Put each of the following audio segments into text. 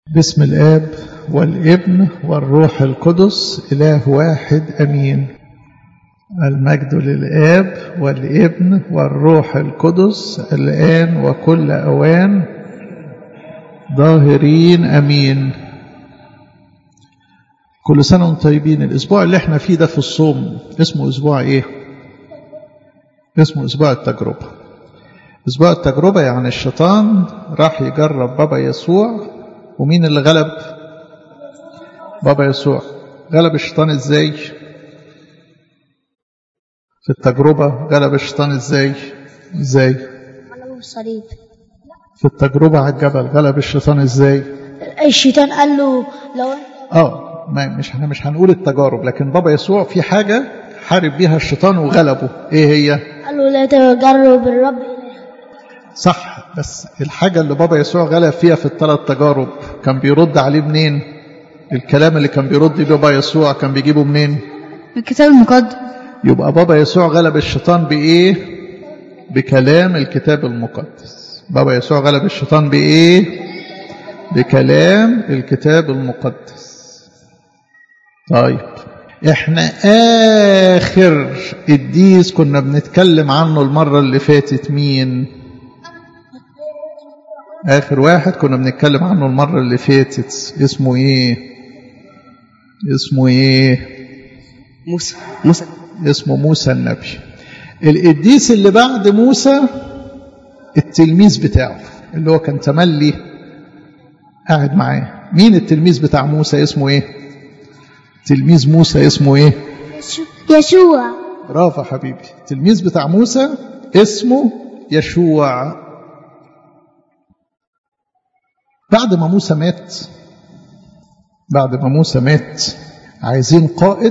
بسم الآب والابن والروح القدس إله واحد أمين المجد للآب والابن والروح القدس الآن وكل أوان ظاهرين أمين كل سنة وانتم طيبين الأسبوع اللي احنا فيه ده في الصوم اسمه أسبوع إيه؟ اسمه أسبوع التجربة أسبوع التجربة يعني الشيطان راح يجرب بابا يسوع ومين اللي غلب بابا يسوع غلب الشيطان ازاي في التجربة غلب الشيطان ازاي ازاي على الصليب في التجربة على الجبل غلب الشيطان ازاي الشيطان قال له لو انت اه ما مش احنا مش هنقول التجارب لكن بابا يسوع في حاجة حارب بيها الشيطان وغلبه ايه هي قال له لا تجرب الرب إلهك. صح بس الحاجة اللي بابا يسوع غلب فيها في الثلاث تجارب كان بيرد عليه منين الكلام اللي كان بيرد بيه بابا يسوع كان بيجيبه منين الكتاب المقدس يبقى بابا يسوع غلب الشيطان بإيه بكلام الكتاب المقدس بابا يسوع غلب الشيطان بإيه بكلام الكتاب المقدس طيب احنا آخر قديس كنا بنتكلم عنه المرة اللي فاتت مين آخر واحد كنا بنتكلم عنه المرة اللي فاتت اسمه ايه اسمه ايه موسى موسى اسمه موسى النبي القديس اللي بعد موسى التلميذ بتاعه اللي هو كان تملي قاعد معاه مين التلميذ بتاع موسى اسمه ايه تلميذ موسى اسمه ايه يشوع برافو حبيبي التلميذ بتاع موسى اسمه يشوع بعد ما موسى مات بعد ما موسى مات عايزين قائد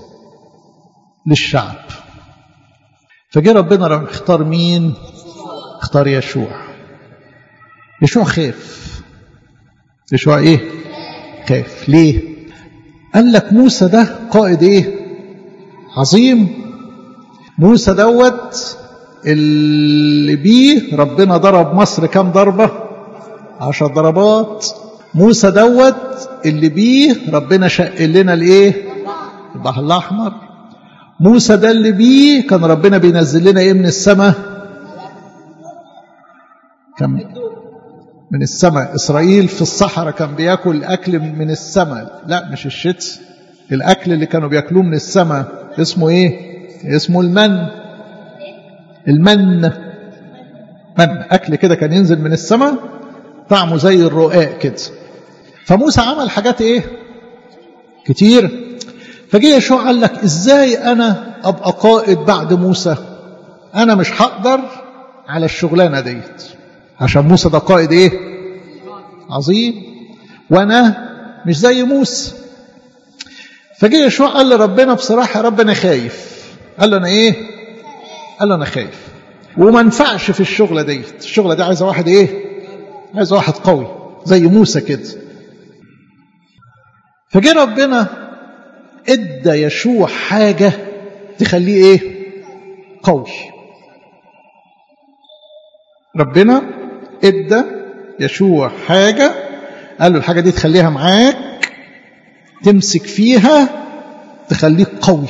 للشعب فجاء ربنا راح اختار مين اختار يشوع يشوع خاف يشوع ايه خاف ليه قال لك موسى ده قائد ايه عظيم موسى دوت اللي بيه ربنا ضرب مصر كام ضربة عشر ضربات موسى دوت اللي بيه ربنا شق لنا الايه البحر الاحمر موسى ده اللي بيه كان ربنا بينزل لنا ايه من السماء كان من السماء اسرائيل في الصحراء كان بياكل اكل من السماء لا مش الشتاء الاكل اللي كانوا بياكلوه من السماء اسمه ايه اسمه المن المن من اكل كده كان ينزل من السماء طعمه زي الرقاق كده فموسى عمل حاجات ايه كتير فجه يشوع قال لك ازاي انا ابقى قائد بعد موسى انا مش هقدر على الشغلانه ديت عشان موسى ده قائد ايه عظيم وانا مش زي موسى فجه يشوع قال لربنا بصراحه يا رب انا خايف قال له انا ايه قال له انا خايف وما ينفعش في الشغله ديت الشغله دي عايزه واحد ايه عايزه واحد قوي زي موسى كده فجه ربنا ادى يشوع حاجه تخليه ايه قوي ربنا ادى يشوع حاجه قال له الحاجه دي تخليها معاك تمسك فيها تخليك قوي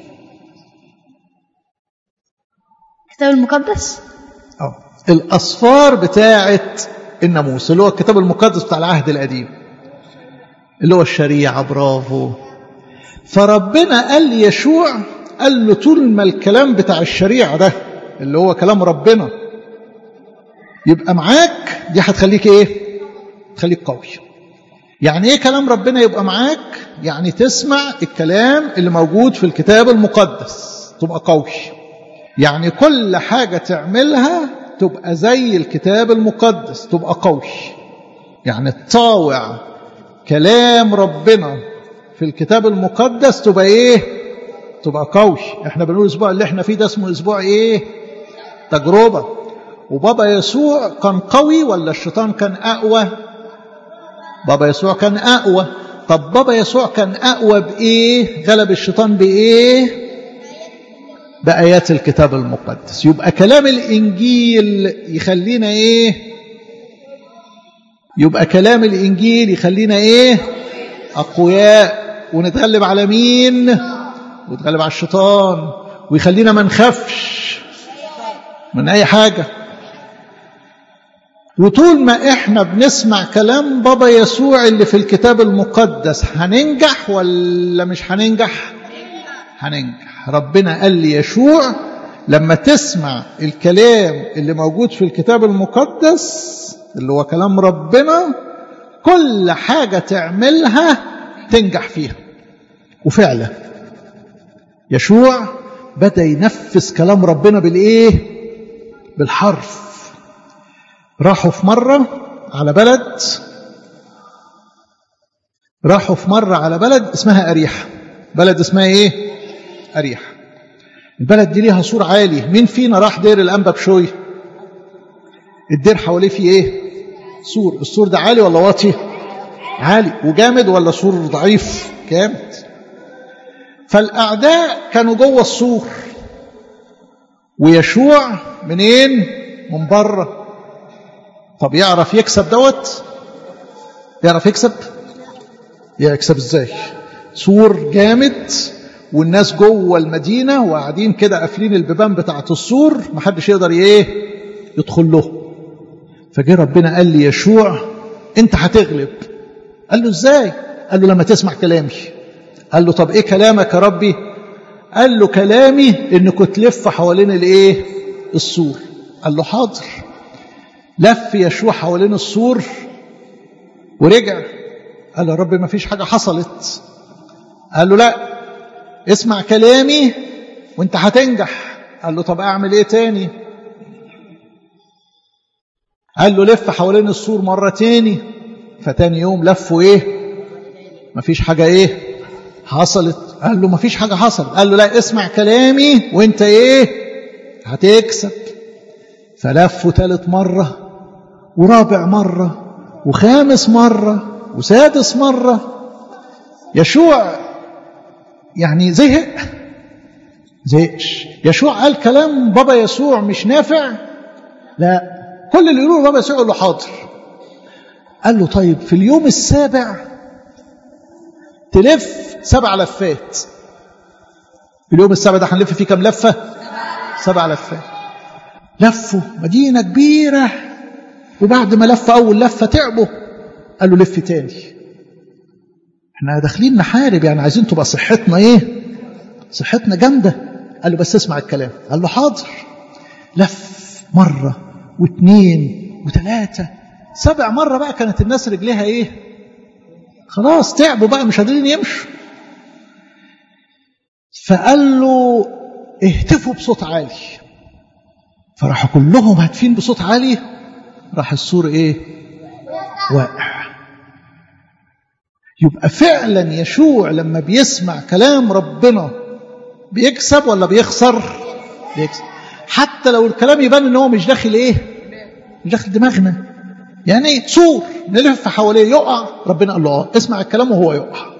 الكتاب المقدس اه الاصفار بتاعه الناموس اللي هو الكتاب المقدس بتاع العهد القديم اللي هو الشريعه برافو فربنا قال ليشوع قال له طول ما الكلام بتاع الشريعه ده اللي هو كلام ربنا يبقى معاك دي هتخليك ايه تخليك قوي يعني ايه كلام ربنا يبقى معاك يعني تسمع الكلام اللي موجود في الكتاب المقدس تبقى قوي يعني كل حاجة تعملها تبقى زي الكتاب المقدس تبقى قوي يعني تطاوع كلام ربنا في الكتاب المقدس تبقى ايه تبقى قوي احنا بنقول الاسبوع اللي احنا فيه ده اسمه اسبوع ايه تجربة وبابا يسوع كان قوي ولا الشيطان كان اقوى بابا يسوع كان اقوى طب بابا يسوع كان اقوى بايه غلب الشيطان بايه بآيات الكتاب المقدس يبقى كلام الإنجيل يخلينا إيه يبقى كلام الإنجيل يخلينا إيه أقوياء ونتغلب على مين ونتغلب على الشيطان ويخلينا ما نخافش من أي حاجة وطول ما احنا بنسمع كلام بابا يسوع اللي في الكتاب المقدس هننجح ولا مش هننجح هننجح ربنا قال لي يشوع لما تسمع الكلام اللي موجود في الكتاب المقدس اللي هو كلام ربنا كل حاجة تعملها تنجح فيها وفعلا يشوع بدأ ينفذ كلام ربنا بالإيه بالحرف راحوا في مرة على بلد راحوا في مرة على بلد اسمها أريحة بلد اسمها إيه أريحة البلد دي ليها سور عالي مين فينا راح دير الأنبا بشوي الدير حواليه فيه إيه سور السور ده عالي ولا واطي عالي وجامد ولا سور ضعيف جامد فالأعداء كانوا جوه السور ويشوع منين من بره طب يعرف يكسب دوت يعرف يكسب يكسب ازاي سور جامد والناس جوه المدينه وقاعدين كده قافلين البيبان بتاعه السور محدش يقدر ايه يدخل له فجه ربنا قال لي يشوع انت هتغلب قال له ازاي قال له لما تسمع كلامي قال له طب ايه كلامك يا ربي قال له كلامي انكم تلف حوالين الايه السور قال له حاضر لف يشوع حوالين السور ورجع قال له يا رب ما فيش حاجة حصلت قال له لا اسمع كلامي وانت هتنجح قال له طب اعمل ايه تاني قال له لف حوالين السور مرة تاني فتاني يوم لفوا ايه مفيش حاجة ايه حصلت قال له مفيش حاجة حصلت قال له لا اسمع كلامي وانت ايه هتكسب فلفوا ثالث مرة ورابع مرة وخامس مرة وسادس مرة يشوع يعني زهق زهقش يشوع قال كلام بابا يسوع مش نافع لا كل اللي يقولوا بابا يسوع يقول له حاضر قال له طيب في اليوم السابع تلف سبع لفات في اليوم السابع ده هنلف فيه كام لفة سبع لفات لفوا مدينة كبيرة وبعد ما لف أول لفة تعبوا قال له لف تاني احنا داخلين نحارب يعني عايزين تبقى صحتنا ايه صحتنا جامدة قال له بس اسمع الكلام قال له حاضر لف مرة واثنين وثلاثة سبع مرة بقى كانت الناس رجليها ايه خلاص تعبوا بقى مش قادرين يمشوا فقال له اهتفوا بصوت عالي فراحوا كلهم هاتفين بصوت عالي راح السور ايه واقع يبقى فعلا يشوع لما بيسمع كلام ربنا بيكسب ولا بيخسر بيكسب حتى لو الكلام يبان ان هو مش داخل ايه مش داخل دماغنا يعني سور نلف حواليه يقع ربنا قال له اه اسمع الكلام وهو يقع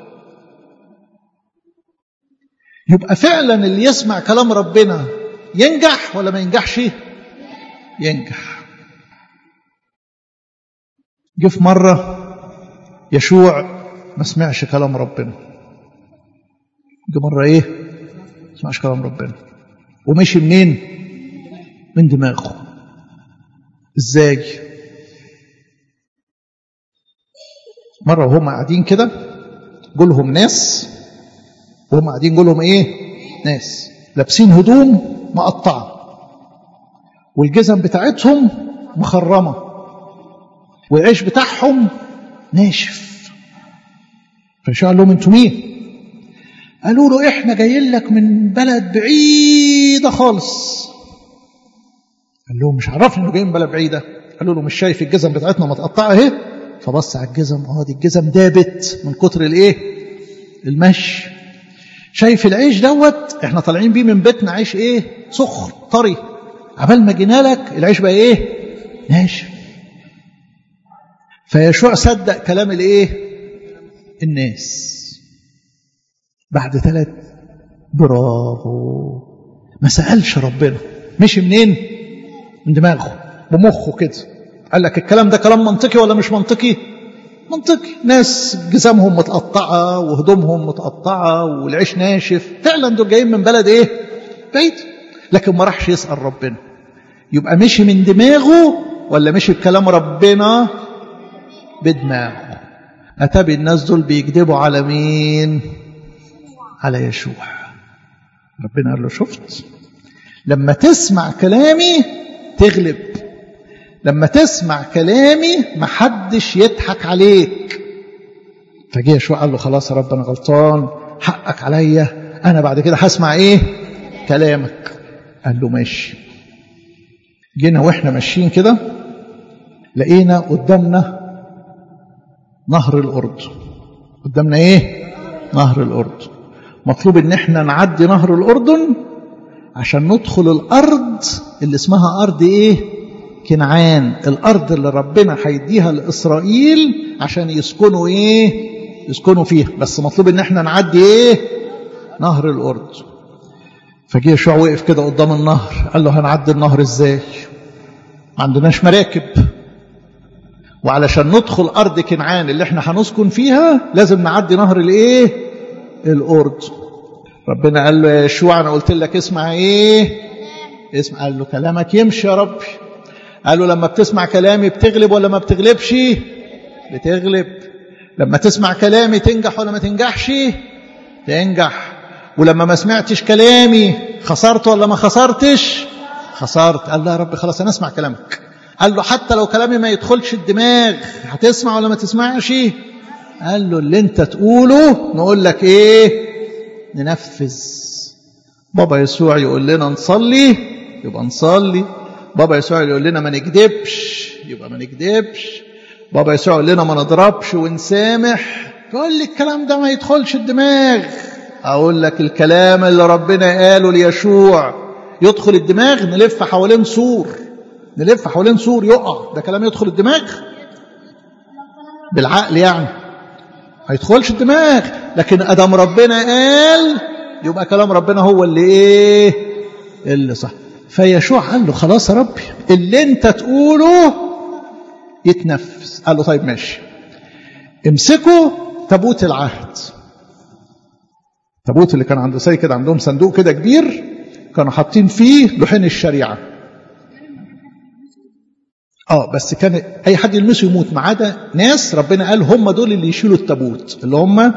يبقى فعلا اللي يسمع كلام ربنا ينجح ولا ما ينجحش ينجح جه في مرة يشوع ما سمعش كلام ربنا جه مرة ايه ما سمعش كلام ربنا ومشي منين من دماغه ازاي مرة وهم قاعدين كده جولهم ناس وهم قاعدين جولهم ايه ناس لابسين هدوم مقطعة والجزم بتاعتهم مخرمة والعيش بتاعهم ناشف فشو قال لهم انتوا مين قالوا له احنا جايين لك من بلد بعيدة خالص قال لهم مش عرفني انه جايين من بلد بعيدة قالوا له مش شايف الجزم بتاعتنا متقطعة اهي فبص على الجزم اه دي الجزم دابت من كتر الايه المشي شايف العيش دوت احنا طالعين بيه من بيتنا عيش ايه سخن طري عبال ما جينا لك العيش بقى ايه ناشف فيشوع صدق كلام الايه الناس بعد ثلاث برافو ما سألش ربنا مشي منين من دماغه بمخه كده قال لك الكلام ده كلام منطقي ولا مش منطقي منطقي ناس جسامهم متقطعة وهدومهم متقطعة والعيش ناشف فعلا دول جايين من بلد ايه بعيد لكن ما راحش يسأل ربنا يبقى مشي من دماغه ولا مشي بكلام ربنا بدماغه أتابي الناس دول بيكذبوا على مين على يشوع ربنا قال له شفت لما تسمع كلامي تغلب لما تسمع كلامي محدش يضحك عليك فجه يشوع قال له خلاص يا رب انا غلطان حقك عليا انا بعد كده هسمع ايه كلامك قال له ماشي جينا واحنا ماشيين كده لقينا قدامنا نهر الأردن قدامنا ايه نهر الأردن مطلوب ان احنا نعدي نهر الأردن عشان ندخل الأرض اللي اسمها أرض ايه كنعان الأرض اللي ربنا هيديها لإسرائيل عشان يسكنوا ايه يسكنوا فيها بس مطلوب ان احنا نعدي ايه نهر الأردن فجه يشوع وقف كده قدام النهر قال له هنعدي النهر ازاي ما عندناش مراكب وعلشان ندخل أرض كنعان اللي احنا هنسكن فيها لازم نعدي نهر الايه الأردن ربنا قال له يا يشوع انا قلت لك اسمع ايه اسمع قال له كلامك يمشي يا ربي قال له لما بتسمع كلامي بتغلب ولا ما بتغلبش بتغلب لما تسمع كلامي تنجح ولا ما تنجحش تنجح ولما ما سمعتش كلامي خسرت ولا ما خسرتش خسرت قال له يا رب خلاص انا اسمع كلامك قال له حتى لو كلامي ما يدخلش الدماغ هتسمع ولا ما تسمعش قال له اللي انت تقوله نقول لك ايه ننفذ بابا يسوع يقول لنا نصلي يبقى نصلي بابا يسوع يقول لنا ما نكذبش يبقى ما نكذبش بابا يسوع يقول لنا ما نضربش ونسامح تقول لي الكلام ده ما يدخلش الدماغ اقول لك الكلام اللي ربنا قاله ليشوع يدخل الدماغ نلف حوالين سور نلف حوالين سور يقع ده كلام يدخل الدماغ بالعقل يعني ما يدخلش الدماغ لكن ادم ربنا قال يبقى كلام ربنا هو اللي ايه اللي صح فيشوع قال له خلاص يا ربي اللي انت تقوله يتنفذ قال له طيب ماشي امسكوا تابوت العهد التابوت اللي كان عند سي كده عندهم صندوق كده كبير كانوا حاطين فيه لوحين الشريعه اه بس كان اي حد يلمسه يموت ما عدا ناس ربنا قال هم دول اللي يشيلوا التابوت اللي هم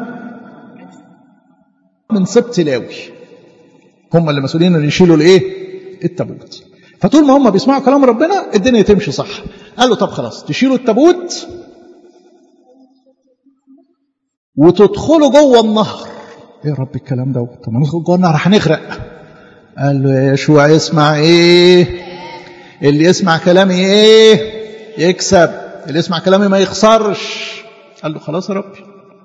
من سبط لاوي هم اللي مسؤولين اللي يشيلوا الايه التابوت فطول ما هم بيسمعوا كلام ربنا الدنيا تمشي صح قال له طب خلاص تشيلوا التابوت وتدخلوا جوه النهر ايه يا رب الكلام ده طب ما ندخل جوه النهر هنغرق قال له يا يشوع اسمع ايه اللي يسمع كلامي ايه يكسب اللي يسمع كلامي ما يخسرش قال له خلاص يا ربي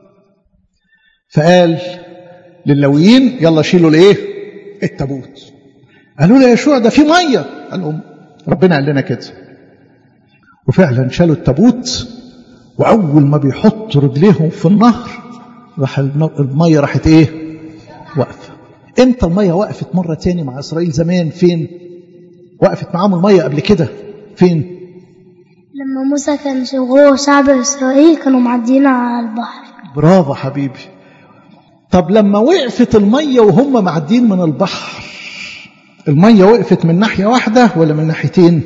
فقال للويين يلا شيلوا الايه التابوت قالوا له يا يشوع ده في ميه قال لهم ربنا قال لنا كده وفعلا شالوا التابوت واول ما بيحطوا رجليهم في النهر راح الميه راحت ايه واقفه امتى الميه وقفت مره تاني مع اسرائيل زمان فين وقفت معاهم الميه قبل كده فين لما موسى كان هو وشعب إسرائيل كانوا معديين على البحر برافو حبيبي طب لما وقفت الميه وهم معديين من البحر الميه وقفت من ناحيه واحده ولا من ناحيتين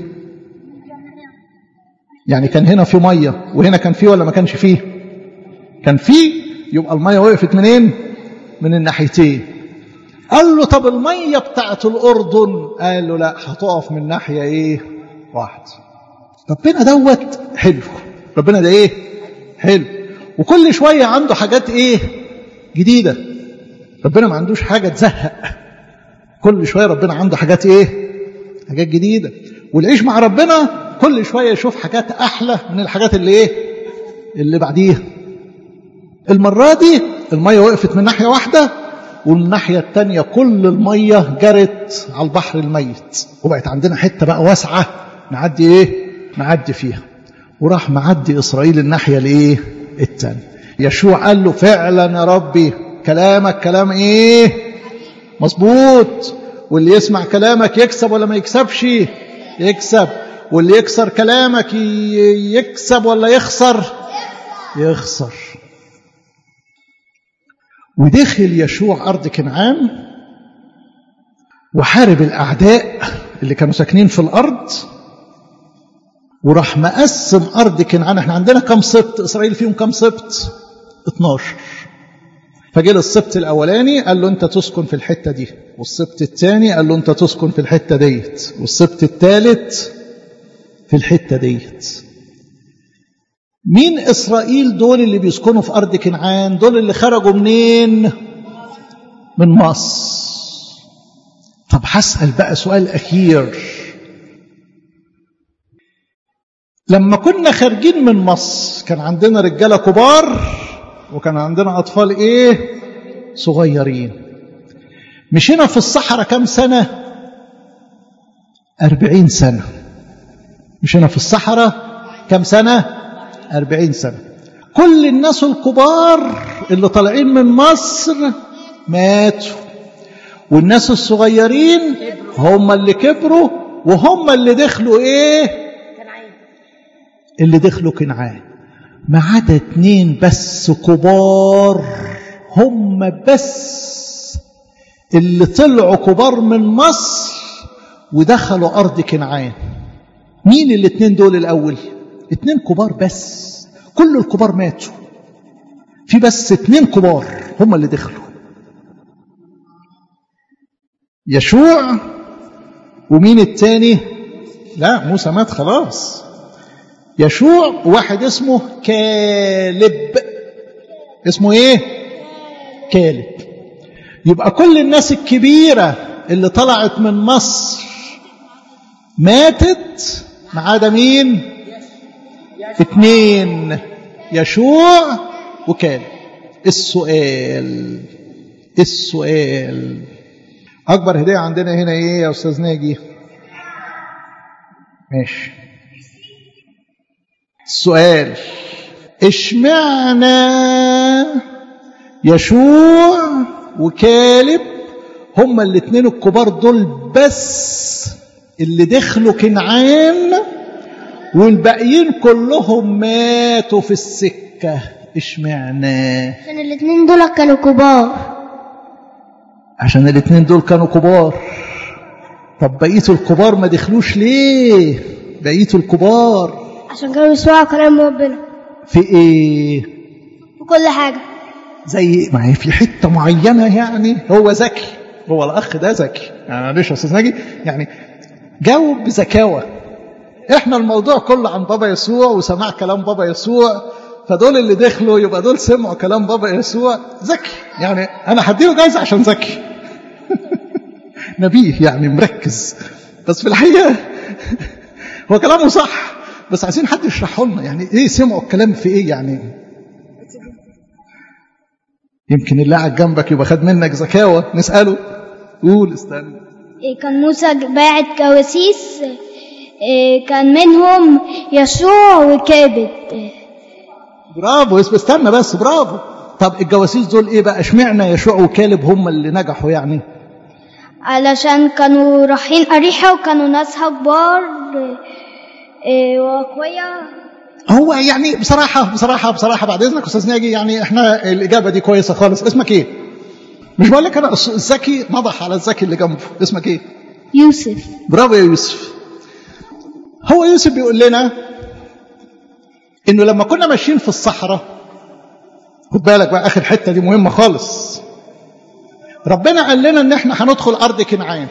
يعني كان هنا في ميه وهنا كان فيه ولا ما كانش فيه كان فيه يبقى الميه وقفت منين من الناحيتين قال له طب الميه بتاعت الاردن قال له لا هتقف من ناحيه ايه واحده ربنا دوت حلو ربنا ده ايه حلو وكل شويه عنده حاجات ايه جديده ربنا ما عندوش حاجه تزهق كل شويه ربنا عنده حاجات ايه حاجات جديده والعيش مع ربنا كل شويه يشوف حاجات احلى من الحاجات اللي ايه اللي بعديها المره دي الميه وقفت من ناحيه واحده ومن الناحيه الثانيه كل الميه جرت على البحر الميت وبقت عندنا حته بقى واسعه نعدي ايه نعدي فيها وراح معدي اسرائيل الناحيه الايه الثانيه يشوع قال له فعلا يا ربي كلامك كلام ايه مظبوط واللي يسمع كلامك يكسب ولا ما يكسبش يكسب واللي يكسر كلامك ي- يكسب ولا يخسر يخسر ودخل يشوع أرض كنعان وحارب الأعداء اللي كانوا ساكنين في الأرض وراح مقسم أرض كنعان احنا عندنا كم سبط إسرائيل فيهم كم سبط 12 فجه السبط الأولاني قال له أنت تسكن في الحتة دي والسبط الثاني قال له أنت تسكن في الحتة ديت والسبط الثالث في الحتة ديت مين إسرائيل دول اللي بيسكنوا في أرض كنعان دول اللي خرجوا منين من مصر طب هسأل بقى سؤال أخير لما كنا خارجين من مصر كان عندنا رجالة كبار وكان عندنا أطفال إيه صغيرين مشينا في الصحراء كم سنة أربعين سنة مشينا في الصحراء كم سنة أربعين سنة كل الناس الكبار اللي طالعين من مصر ماتوا والناس الصغيرين هم اللي كبروا وهم اللي دخلوا ايه اللي دخلوا كنعان ما عدا اتنين بس كبار هم بس اللي طلعوا كبار من مصر ودخلوا أرض كنعان مين الاتنين دول الأول اتنين كبار بس كل الكبار ماتوا في بس اتنين كبار هم اللي دخلوا يشوع ومين التاني لا موسى مات خلاص يشوع واحد اسمه كالب اسمه ايه كالب يبقى كل الناس الكبيرة اللي طلعت من مصر ماتت ما عدا مين اتنين يشوع وكالب السؤال السؤال أكبر هدية عندنا هنا إيه يا أستاذ ناجي ماشي السؤال اشمعنى يشوع وكالب هما الاثنين الكبار دول بس اللي دخلوا كنعان والباقيين كلهم ماتوا في السكة اشمعنى عشان الاتنين دول كانوا كبار عشان الاثنين دول كانوا كبار طب بقية الكبار ما دخلوش ليه بقية الكبار عشان كانوا يسمعوا كلام ربنا في ايه في كل حاجة زي ما هي في حته معينه يعني هو ذكي هو الاخ ده ذكي يعني معلش يا استاذ ناجي يعني جاوب بذكاوه احنا الموضوع كله عن بابا يسوع وسماع كلام بابا يسوع فدول اللي دخلوا يبقى دول سمعوا كلام بابا يسوع ذكي يعني انا هديله جايزه عشان ذكي نبيه يعني مركز بس في الحقيقه هو كلامه صح بس عايزين حد يشرحه لنا يعني ايه سمعوا الكلام في ايه يعني يمكن اللي قاعد جنبك يبقى خد منك زكاوة نسأله قول استنى إيه، كان موسى باعت كواسيس إيه، كان منهم يشوع وكابت إيه، برافو اس- استنى بس برافو طب الجواسيس دول ايه بقى اشمعنى يشوع وكالب هم اللي نجحوا يعني علشان كانوا رايحين أريحة وكانوا ناسها كبار إيه، وأقوياء هو يعني بصراحة بصراحة بصراحة بعد إذنك أستاذ ناجي يعني إحنا الإجابة دي كويسة خالص اسمك إيه؟ مش بقول لك أنا الس- الذكي نضح على الذكي اللي جنبه اسمك إيه؟ يوسف برافو يا يوسف هو يوسف بيقول لنا إنه لما كنا ماشيين في الصحراء خد بالك بقى آخر حتة دي مهمة خالص ربنا قال لنا إن إحنا هندخل أرض كنعان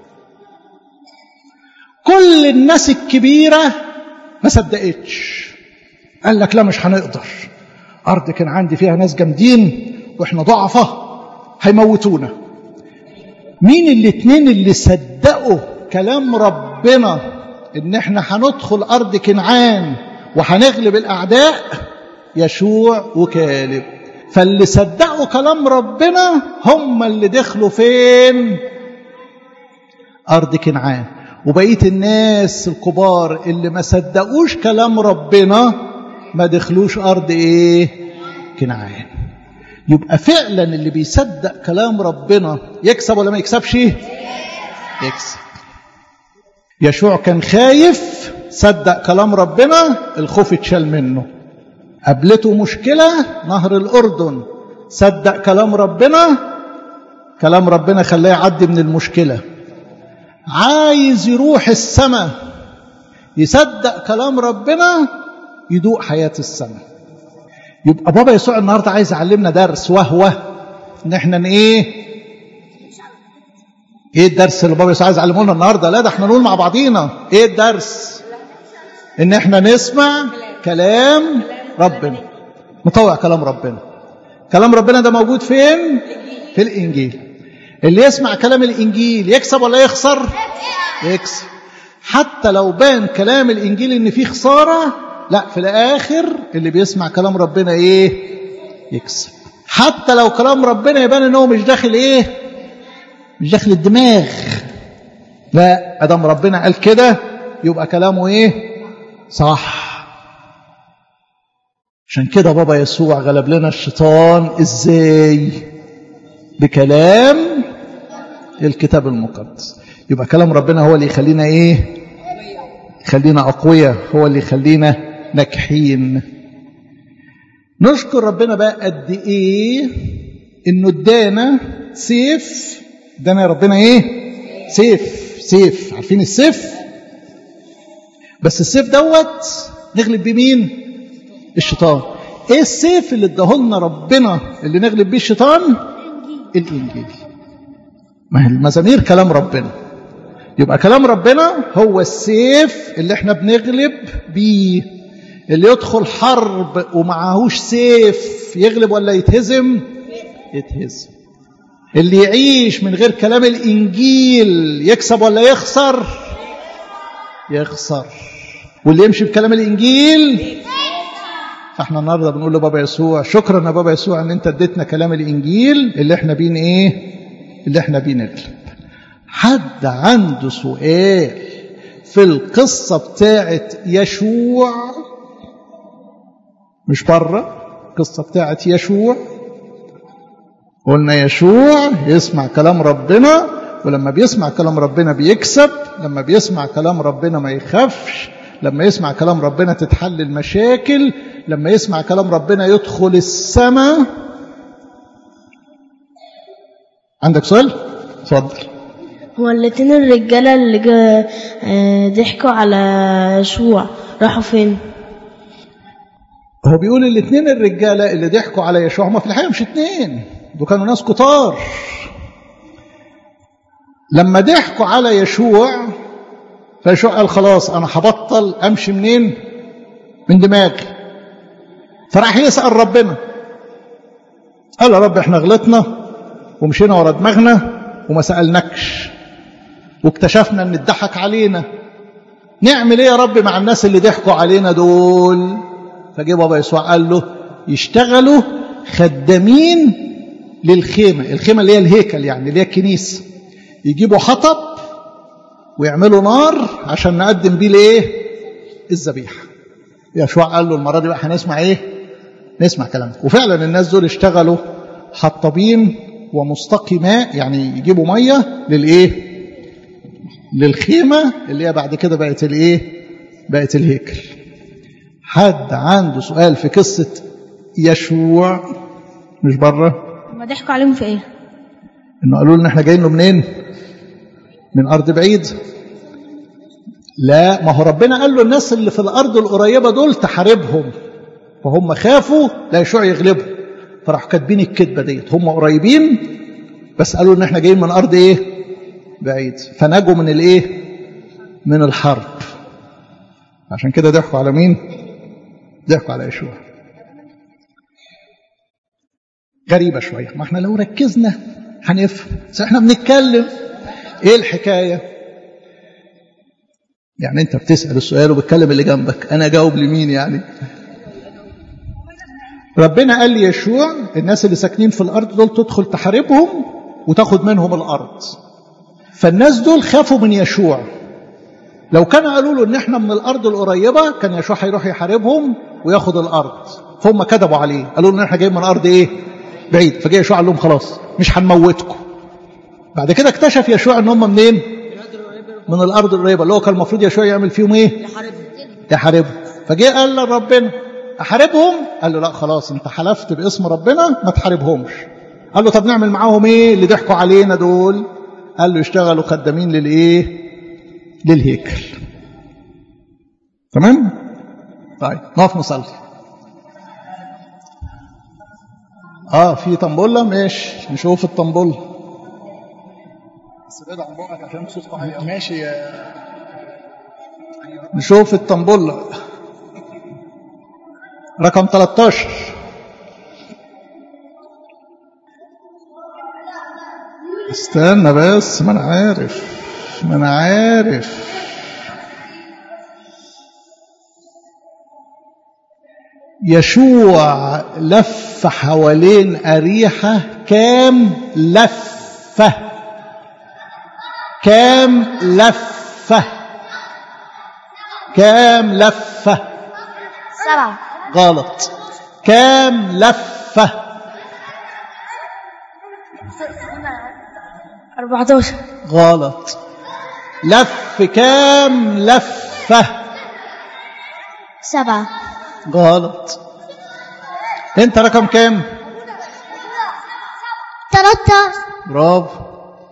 كل الناس الكبيرة ما صدقتش قال لك لا مش هنقدر أرض كنعان دي فيها ناس جامدين وإحنا ضعفة هيموتونا مين الاتنين اللي صدقوا كلام ربنا إن إحنا هندخل أرض كنعان وهنغلب الأعداء يشوع وكالب فاللي صدقوا كلام ربنا هم اللي دخلوا فين أرض كنعان وبقية الناس الكبار اللي ما صدقوش كلام ربنا ما دخلوش أرض إيه كنعان يبقى فعلا اللي بيصدق كلام ربنا يكسب ولا ما يكسبش يكسب يشوع كان خايف صدق كلام ربنا الخوف اتشال منه قابلته مشكلة نهر الأردن صدق كلام ربنا كلام ربنا خلاه يعدي من المشكلة عايز يروح السماء يصدق كلام ربنا يدوق حياة السماء يبقى بابا يسوع النهارده عايز يعلمنا درس وهو ان احنا ايه ايه الدرس اللي بابا يسوع عايز يعلمه لنا النهارده لا ده احنا نقول مع بعضينا ايه الدرس ان احنا نسمع كلام ربنا نطوع كلام ربنا كلام ربنا ده موجود فين في الانجيل اللي يسمع كلام الانجيل يكسب ولا يخسر يكسب حتى لو بان كلام الانجيل ان فيه خساره لا في الاخر اللي بيسمع كلام ربنا ايه يكسب حتى لو كلام ربنا يبان ان هو مش داخل ايه مش داخل الدماغ لا ادم ربنا قال كده يبقى كلامه ايه صح عشان كده بابا يسوع غلب لنا الشيطان ازاي بكلام الكتاب المقدس يبقى كلام ربنا هو اللي يخلينا ايه يخلينا اقوياء هو اللي يخلينا ناجحين نشكر ربنا بقى قد ايه انه ادانا سيف ادانا ربنا ايه سيف سيف عارفين السيف بس السيف دوت نغلب بيه مين الشيطان ايه السيف اللي اداهولنا ربنا اللي نغلب بيه الشيطان الانجيل ما هي المزامير كلام ربنا يبقى كلام ربنا هو السيف اللي احنا بنغلب بيه اللي يدخل حرب ومعهوش سيف يغلب ولا يتهزم يتهزم اللي يعيش من غير كلام الانجيل يكسب ولا يخسر يخسر واللي يمشي بكلام الانجيل فاحنا النهارده بنقول لبابا يسوع شكرا يا بابا يسوع ان انت اديتنا كلام الانجيل اللي احنا بين ايه اللي احنا بين نغلب حد عنده سؤال في القصة بتاعت يشوع مش بره القصة بتاعت يشوع قلنا يشوع يسمع كلام ربنا ولما بيسمع كلام ربنا بيكسب لما بيسمع كلام ربنا ما يخافش لما يسمع كلام ربنا تتحل المشاكل لما يسمع كلام ربنا يدخل السماء عندك سؤال؟ اتفضل هو الاتنين الرجالة اللي جا آه، ضحكوا على يشوع راحوا فين؟ هو بيقول الاثنين الرجالة اللي ضحكوا على يشوع هم في الحقيقة مش اثنين دول كانوا ناس كتار لما ضحكوا على يشوع فيشوع قال خلاص أنا هبطل أمشي منين؟ من دماغي فراح يسأل ربنا قال يا رب احنا غلطنا ومشينا ورا دماغنا وما سألناكش واكتشفنا ان اتضحك علينا نعمل ايه يا رب مع الناس اللي ضحكوا علينا دول فجه بابا يسوع قال له يشتغلوا خدامين للخيمة الخيمة اللي هي الهيكل يعني اللي هي الكنيسة يجيبوا حطب ويعملوا نار عشان نقدم بيه الايه الذبيحة يشوع قال له المرة دي بقى هنسمع ايه نسمع كلامك وفعلا الناس دول اشتغلوا حطابين ومستقي ماء يعني يجيبوا ميه للايه للخيمه اللي هي بعد كده بقت الايه بقت الهيكل حد عنده سؤال في قصه يشوع مش بره هما ضحكوا عليهم في ايه؟ انه قالوا لنا احنا جايين له منين من ارض بعيد لا ما هو ربنا قال له الناس اللي في الارض القريبه دول تحاربهم فهم خافوا لا يشوع يغلبهم فراحوا كاتبين الكذبه ديت هم قريبين بس قالوا ان احنا جايين من ارض ايه بعيد فنجوا من الايه من الحرب عشان كده ضحكوا على مين ضحكوا على يشوع غريبه شويه ما احنا لو ركزنا هنفهم بس احنا بنتكلم ايه الحكايه يعني انت بتسال السؤال وبتكلم اللي جنبك انا اجاوب لمين يعني ربنا قال ليشوع الناس اللي ساكنين في الارض دول تدخل تحاربهم وتاخد منهم الارض فالناس دول خافوا من يشوع لو كانوا قالوا له ان احنا من الارض القريبه كان يشوع هيروح يحاربهم وياخد الارض فهم كذبوا عليه قالوا له ان احنا جايين من ارض ايه بعيد فجاء يشوع قال لهم خلاص مش هنموتكم بعد كده اكتشف يشوع ان هم منين من الارض القريبه اللي هو كان المفروض يشوع يعمل فيهم ايه يحاربهم فجه قال لربنا احاربهم قال له لا خلاص انت حلفت باسم ربنا ما تحاربهمش قال له طب نعمل معاهم ايه اللي ضحكوا علينا دول قال له يشتغلوا خدامين للايه للهيكل تمام طيب نقف نصلي اه في طنبله ماشي نشوف الطنبله بس بعيد عن بقك عشان صوتكم هيبقى ماشي يا- نشوف الطنبله رقم 13 استنى بس ما انا عارف ما انا عارف يشوع لف حوالين أريحة كام لفة كام لفة كام لفة سبعة غلط كام لفة 14 غلط لف كام لفة سبعة غلط انت رقم كام تلاتة برافو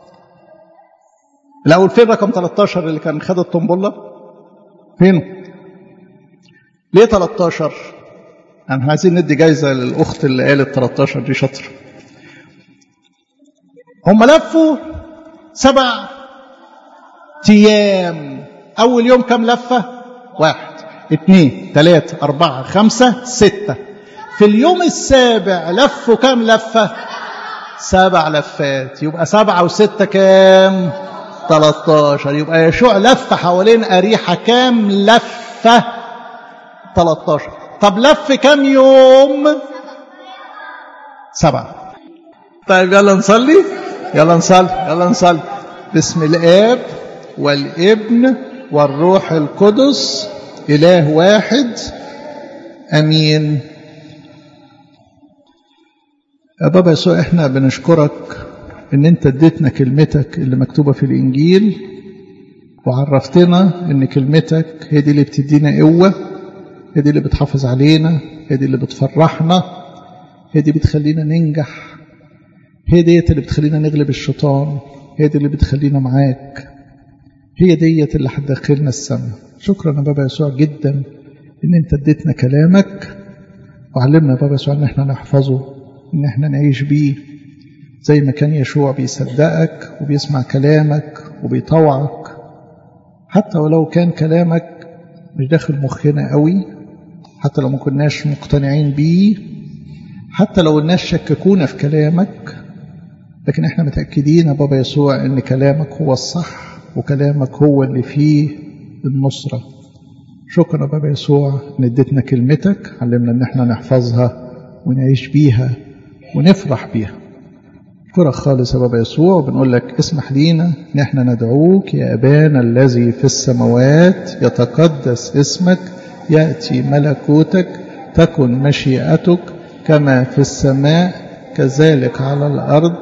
الاول فين رقم 13 اللي كان خد الطنبله فين ليه 13 احنا عايزين ندي جايزه للاخت اللي قالت 13 دي شاطره هم لفوا سبع ايام اول يوم كام لفه واحد اثنين ثلاثة أربعة خمسة ستة في اليوم السابع لفوا كام لفة سبع لفات يبقى سبعة وستة كام 13 يبقى يشوع لف حوالين أريحة كام لفة 13 طب لف كام يوم سبعة طيب يلا نصلي يلا نصلي يلا نصلي بسم الآب والابن والروح القدس إله واحد أمين يا بابا يسوع احنا بنشكرك ان انت اديتنا كلمتك اللي مكتوبة في الانجيل وعرفتنا ان كلمتك هي دي اللي بتدينا قوة هي دي اللي بتحافظ علينا هي دي اللي بتفرحنا هي دي بتخلينا ننجح هي ديت اللي بتخلينا نغلب الشيطان هي دي اللي بتخلينا معاك هي ديت اللي هتدخلنا السماء شكرا يا بابا يسوع جدا ان انت اديتنا كلامك وعلمنا يا بابا يسوع ان احنا نحفظه ان احنا نعيش بيه زي ما كان يشوع بيصدقك وبيسمع كلامك وبيطوعك حتى ولو كان كلامك مش داخل مخنا قوي حتى لو ما كناش مقتنعين بيه حتى لو الناس شككونا في كلامك لكن احنا متأكدين يا بابا يسوع ان كلامك هو الصح وكلامك هو اللي فيه النصرة شكرا يا بابا يسوع ان اديتنا كلمتك علمنا ان احنا نحفظها ونعيش بيها ونفرح بيها شكرا خالص يا بابا يسوع وبنقول لك اسمح لينا ان احنا ندعوك يا ابانا الذي في السماوات يتقدس اسمك ياتي ملكوتك تكن مشيئتك كما في السماء كذلك على الارض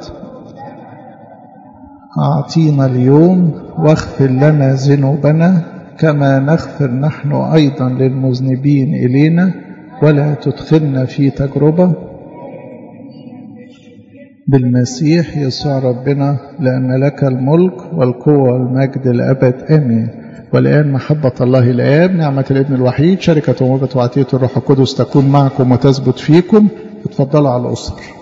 اعطينا اليوم واغفر لنا ذنوبنا كما نغفر نحن ايضا للمذنبين الينا ولا تدخلنا في تجربه بالمسيح يسوع ربنا لأن لك الملك والقوة والمجد الأبد آمين والآن محبة الله الآب نعمة الابن الوحيد شركة وموجة وعطية الروح القدس تكون معكم وتثبت فيكم اتفضلوا على الأسر